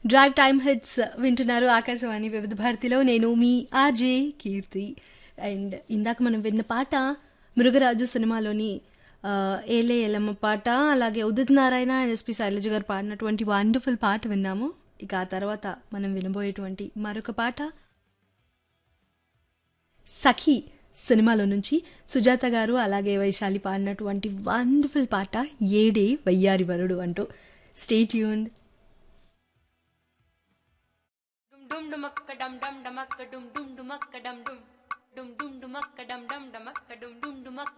drive time hits వింటున్నారు ఆకాశవాణి వివిధ భారతిలో నేను మీ ఆర్జే కీర్తి అండ్ ఇందాక మనం విన్న పాట మృగరాజు సినిమాలోని ఆ, ఏలే ఎలమ్మ పాట అలాగే ఉదిత్ నారాయణ అండ్ ఎస్పి శైలజ గారు పాడినటువంటి వండర్ఫుల్ పాట విన్నాము ఇక ఆ తర్వాత మనం వినబోయేటువంటి మరొక పాట సఖీ సినిమాలో నుంచి సుజాత గారు అలాగే వైశాలి పాడినటువంటి వండర్ఫుల్ పాట ఏడే వయ్యారి వరుడు అంటూ స్టేట్ యూన్ dum dum dumakka dum dum dumakka dum dum dumakka dum dum dum dum dumakka dum dum dumakka dum dum dumakka